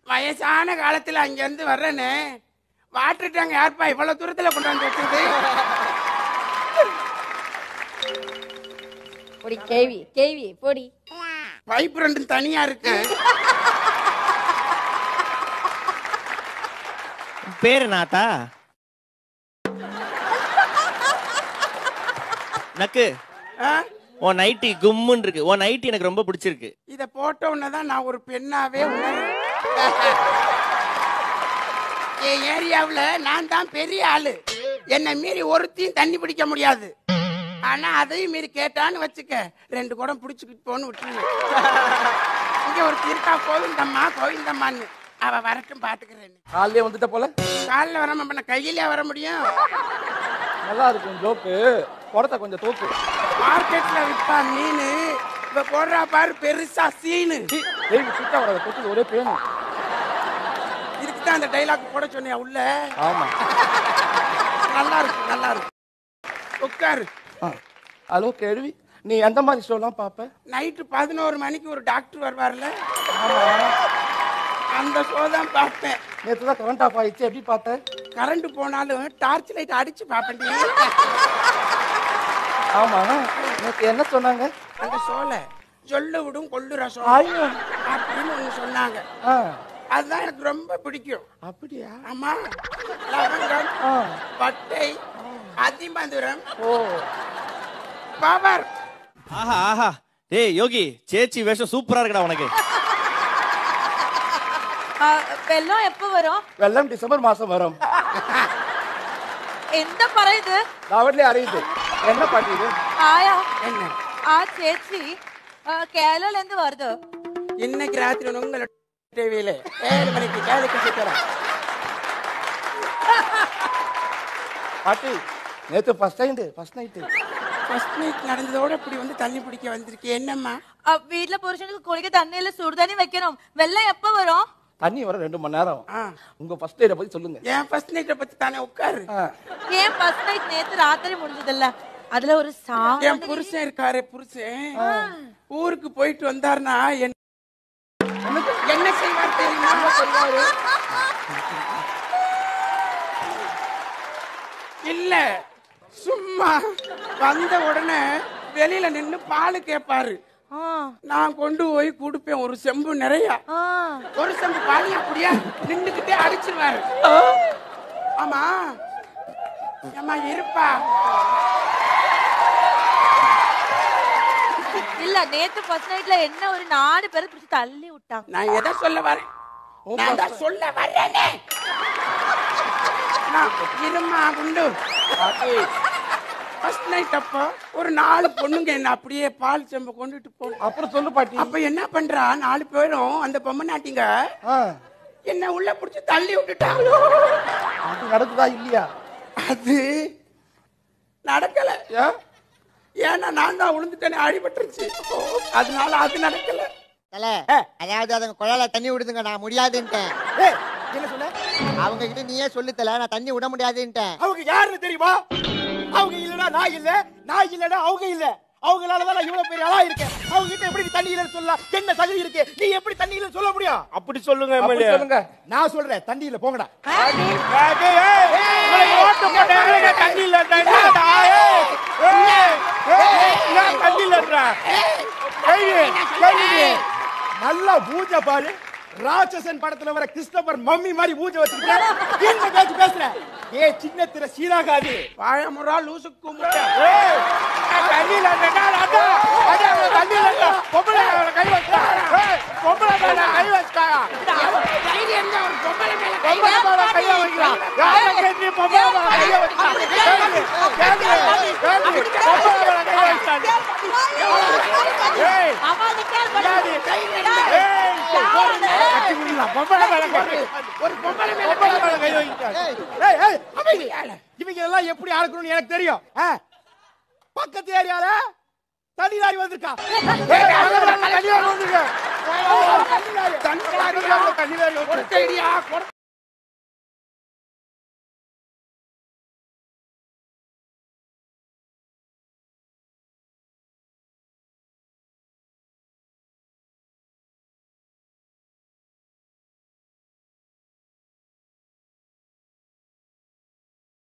வயசான காலத்துல அங்க இருந்து வர்றேனே வாட்டர் டேங்க் யார்ப்பா இவ்வளவு தூரத்துல கொண்டு வந்து வச்சது பொடி கேவி கேவி பொடி பைப் ரெண்டும் தனியா இருக்கு பேரு நாத்தா நக்கு ஆ? உன் நைட்டி கும்முன்னு இருக்கு உன் நைட்டி எனக்கு ரொம்ப பிடிச்சிருக்கு இத போட்ட உடனேதான் நான் ஒரு பெண்ணாவே உணர்றேன் என் ஏரியாவுல நான் தான் பெரிய ஆளு என்னை மீறி ஒருத்தையும் தண்ணி பிடிக்க முடியாது ஆனா அதையும் மீறி கேட்டான்னு வச்சுக்க ரெண்டு குடம் பிடிச்சிக்கிட்டு போன்னு விட்டுருவேன் இங்க ஒரு இருக்கா கோவிந்தம்மா கோவிந்தம்மான்னு அவ வரட்டும் பாத்துக்கிறேன் காலையிலே வந்துட்ட போல காலில் வராம பண்ண கையிலே வர முடியும் நல்லா இருக்கும் ஜோக்கு குடத்தை கொஞ்சம் தூக்கு மார்க்கெட்ல விற்பா மீன் இப்ப போடுறா பாரு பெருசா சீனு சீ, தேவி கிட்ட வர தொட்டு ஒரே பேனு இதுக்கு தான் அந்த டைலாக் போட சொன்னியா உள்ள ஆமா நல்லா இருக்கு நல்லா இருக்கு உட்காரு ஆ. ஹலோ கேள்வி நீ எந்த மாதிரி ஷோலாம் பார்ப்ப நைட்டு பதினோரு மணிக்கு ஒரு டாக்டர் வருவார்ல அந்த ஷோ தான் பார்ப்பேன் நேற்று தான் கரண்ட் ஆஃப் ஆயிடுச்சு எப்படி பார்த்த கரண்ட் போனாலும் டார்ச் லைட் அடிச்சு பார்ப்பேன் ஆமா நேற்று என்ன சொன்னாங்க அந்த ஷோல சொல்ல விடும் கொள்ளு ரசம் ஐயோ அப்படின்னு ஒண்ணு சொன்னாங்க ஆ அதுதான் எனக்கு ரொம்ப பிடிக்கும் அப்படியா ஆமா லவங்கம் ஆ பட்டை அதிமதுரம் ஓ பவர் ஆஹா ஆஹா டேய் யோகி சேச்சி வேஷம் சூப்பரா இருக்குடா உனக்கு ஆ, வெள்ளம் எப்போ வரும் வெள்ளம் டிசம்பர் மாசம் வரும் ఎంత പറയുന്നത് ராவட்லயே அறியுது என்ன பாட்டி இது ஆயா என்ன ஆ சேச்சி கேரளால இருந்து வருது இன்னைக்கு ராத்திரி உங்களோட டிவியில ஏழு மணிக்கு கேளுக்கு சுத்துறேன் பாட்டி நேற்று first night first night first night நடந்ததோட இப்படி வந்து தண்ணி பிடிக்க வந்திருக்கு என்னம்மா ஆ, வீட்ல புருஷனுக்கு குளிக்க தண்ணியில சுடு தண்ணி வைக்கணும் வெள்ளம் எப்போ வரும் தண்ணி வர ரெண்டு மணி நேரம் ஆ. உங்க ஃபர்ஸ்ட் நைட்டை பத்தி சொல்லுங்க என் ஃபர்ஸ்ட் நைட்டை பத்தி தானே உட்காரு ஆ. ஏன் ஃபர்ஸ்ட் நைட் நேத்து ராத்திரி முடிஞ்சதில்ல அதுல ஒரு சாங் என் புருஷன் இருக்காரு புருஷன் ஊருக்கு போயிட்டு வந்தாருன்னா என்ன என்ன செய்வார் தெரியுமா சொல்வாரு இல்ல சும்மா வந்த உடனே வெளியில நின்னு பால் கேட்பாரு நான் கொண்டு போய் கொடுப்பேன் ஒரு செம்பு நிறைய ஒரு செம்பு பால் அப்படியா நின்னுக்கிட்டே அடிச்சிருவாரு ஆமா ஏம்மா இருப்பா இல்ல நேத்து ஃபர்ஸ்ட் நைட்ல என்ன ஒரு நாலு பேரை பிடிச்சு தள்ளி விட்டாங்க நான் எதை சொல்ல வரேன் நான் தான் சொல்ல வரேனே நான் இருமா குண்டு ஃபர்ஸ்ட் நைட் அப்போ ஒரு நாலு பொண்ணுங்க என்ன அப்படியே பால் செம்பு கொண்டுட்டு போனோம் அப்புறம் சொல்லு பாட்டி அப்ப என்ன பண்றா நாலு பேரும் அந்த பொம்மை நாட்டிங்க ஆ, என்ன உள்ள புடிச்சு தள்ளி விட்டுட்டாங்க அது நடக்குதா இல்லையா அது நடக்கல ஏன் ஏன்னா நான் தான் விழுந்துட்டேனே அடிபட்டுருச்சு அதனால அது நடக்கல தல அதாவது அதுங்க குழால தண்ணி விடுதுங்க நான் முடியாதுன்ட்டேன் ஏய், என்ன சொன்ன அவங்க கிட்ட நீயே சொல்லு தல நான் தண்ணி விட முடியாதுன்ட்டேன் அவங்க யாருன்னு தெரியுமா அவங்க இல்லனா நான் இல்ல நான் இல்லனா அவங்க இல்ல அவங்களாலதான் நான் இவ்வளவு பெரிய ஆளா இருக்கேன் அவங்க கிட்ட எப்படி நீ தண்ணி இல்லைன்னு சொல்லலாம் என்ன தகுதி இருக்கு நீ எப்படி தண்ணி இல்லைன்னு சொல்ல முடியும் அப்படி சொல்லுங்க அப்படி சொல்லுங்க நான் சொல்றேன் தண்ணி இல்ல போங்கடா நல்லா பூஜை பாரு ராட்சசன் படத்துல வர கிறிஸ்டபர் மம்மி மாதிரி பூஜை வச்சிருக்கேன் என்ன பேச்சு பேசுற ஏ சின்ன திரை சீராகாது வாழமுறா லூசு கும்பிட்ட தண்ணியில தண்ணியில பொம்பளை கை வச்சா பொம்பளை மேல கை வச்சா தைரியம் தான் ஒரு பொம்பளை மேல கை பொம்பளை மேல கைய வைக்கலாம் யாரை கேட்டு பொம்பளை மேல கைய வச்சா கேளு, கேளு, கேளு. பொம்பளை மேல கைய வச்சாங்க ஏய் யாரு? ஏய், கட்டி விடலாம். பொம்பளை மேல கை வை. ஒரு பொம்பளை மேல பொம்பளை மேல கை வைக்காத. ஏய், ஏய், அமைதி. இவங்க எல்லாம் எப்படி ஆளுக்கணும்னு எனக்கு தெரியும் ஆ? பக்கத்து ஏரியால தண்ணி லாரி வந்திருக்கா தண்ணி லாரி வந்திருக்கா தண்ணி லாரி தண்ணி லாரி தண்ணி லாரி கொடுத்த ஐடியா